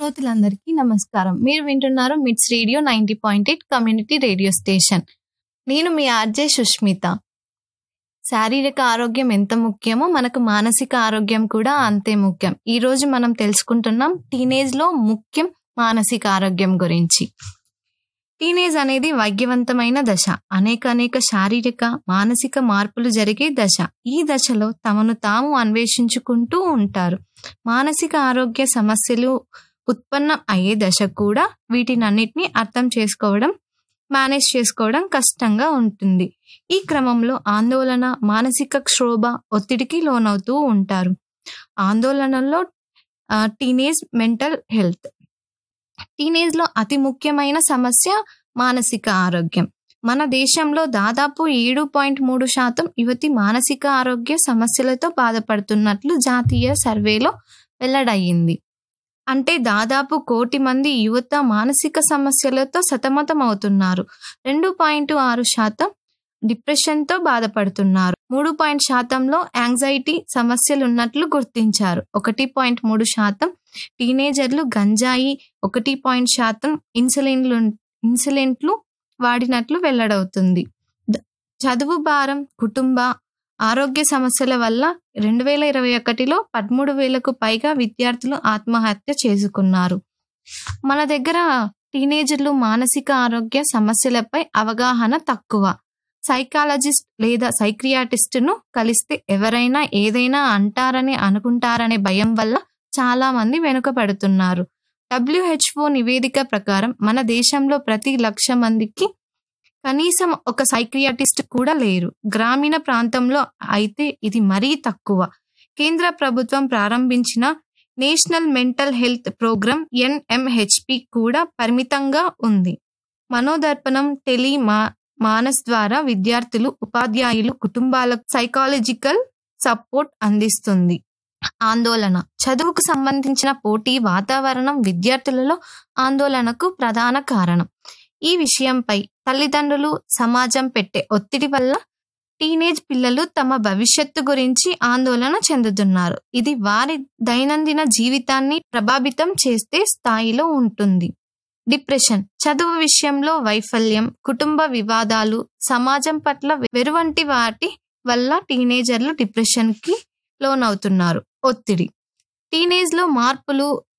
శ్రోతలందరికీ నమస్కారం మీరు వింటున్నారు MITS radio ninety point eight community radio station నేను మీ ఆర్జే సుష్మిత శారీరక ఆరోగ్యం ఎంత ముఖ్యమో మనకు మానసిక ఆరోగ్యం కూడా అంతే ముఖ్యం ఈ రోజు మనం తెలుసుకుంటున్నాం టీనేజ్ లో ముఖ్యం మానసిక ఆరోగ్యం గురించి టీనేజ్ అనేది వైద్యవంతమైన దశ అనేక అనేక శారీరక మానసిక మార్పులు జరిగే దశ ఈ దశలో తమను తాము అన్వేషించుకుంటూ ఉంటారు మానసిక ఆరోగ్య సమస్యలు ఉత్పన్నం అయ్యే దశ కూడా వీటినన్నిటిని అర్థం చేసుకోవడం మేనేజ్ చేసుకోవడం కష్టంగా ఉంటుంది ఈ క్రమంలో ఆందోళన మానసిక క్షోభ ఒత్తిడికి లోనవుతూ ఉంటారు ఆందోళనలో టీనేజ్ మెంటల్ హెల్త్ టీనేజ్ లో అతి ముఖ్యమైన సమస్య మానసిక ఆరోగ్యం మన దేశంలో దాదాపు ఏడు పాయింట్ మూడు శాతం యువతి మానసిక ఆరోగ్య సమస్యలతో బాధపడుతున్నట్లు జాతీయ సర్వేలో వెల్లడయ్యింది అంటే దాదాపు కోటి మంది యువత మానసిక సమస్యలతో సతమతమవుతున్నారు రెండు పాయింట్ ఆరు శాతం డిప్రెషన్తో బాధపడుతున్నారు మూడు పాయింట్ శాతంలో యాంగ్జైటీ సమస్యలు ఉన్నట్లు గుర్తించారు ఒకటి పాయింట్ మూడు శాతం టీనేజర్లు గంజాయి ఒకటి పాయింట్ శాతం ఇన్సులిన్లు ఇన్సులిన్లు వాడినట్లు వెల్లడవుతుంది చదువు భారం కుటుంబ ఆరోగ్య సమస్యల వల్ల రెండు వేల ఇరవై ఒకటిలో పదమూడు వేలకు పైగా విద్యార్థులు ఆత్మహత్య చేసుకున్నారు మన దగ్గర టీనేజర్లు మానసిక ఆరోగ్య సమస్యలపై అవగాహన తక్కువ సైకాలజిస్ట్ లేదా సైక్రియాటిస్ట్ను కలిస్తే ఎవరైనా ఏదైనా అంటారని అనుకుంటారనే భయం వల్ల చాలా మంది వెనుకబడుతున్నారు డబ్ల్యూహెచ్ఓ నివేదిక ప్రకారం మన దేశంలో ప్రతి లక్ష మందికి కనీసం ఒక సైక్రియాటిస్ట్ కూడా లేరు గ్రామీణ ప్రాంతంలో అయితే ఇది మరీ తక్కువ కేంద్ర ప్రభుత్వం ప్రారంభించిన national mental health programme NMHP కూడా పరిమితంగా ఉంది మనోదర్పణం టెలి మా మానస్ ద్వారా విద్యార్థులు ఉపాధ్యాయులు కుటుంబాలకు సైకాలజికల్ సపోర్ట్ అందిస్తుంది ఆందోళన చదువుకు సంబంధించిన పోటీ వాతావరణం విద్యార్థులలో ఆందోళనకు ప్రధాన కారణం ఈ విషయంపై తల్లిదండ్రులు సమాజం పెట్టే ఒత్తిడి వల్ల టీనేజ్ పిల్లలు తమ భవిష్యత్తు గురించి ఆందోళన చెందుతున్నారు ఇది వారి దైనందిన జీవితాన్ని ప్రభావితం చేస్తే స్థాయిలో ఉంటుంది డిప్రెషన్ చదువు విషయంలో వైఫల్యం కుటుంబ వివాదాలు సమాజం పట్ల వెరువంటి వాటి వల్ల టీనేజర్లు డిప్రెషన్కి లోనవుతున్నారు ఒత్తిడి టీనేజ్లో మార్పులు